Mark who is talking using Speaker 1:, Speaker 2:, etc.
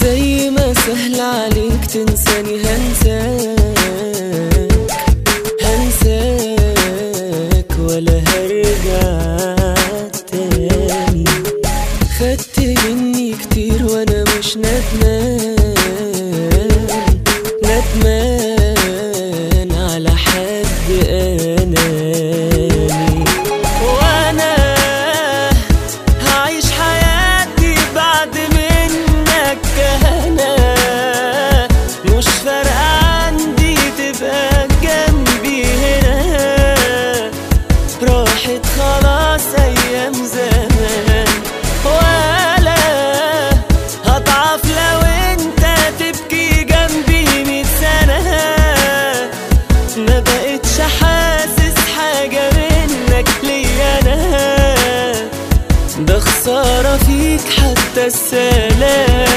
Speaker 1: زي ما سهل عليك تنساني هنساك هنساك ولا هرجع تاني خدت مني كتير وانا مش ندمان ندمان على حد اناني وانا هعيش حياتي بعد منك كهنا مش فارقة عندي تبقى جنبي هنا راحت خلاص ايام زمان ولا هضعف لو انت تبكي جنبي مية سنة ما بقتش حاسس حاجة منك ليا انا ده خسارة فيك حتى السلام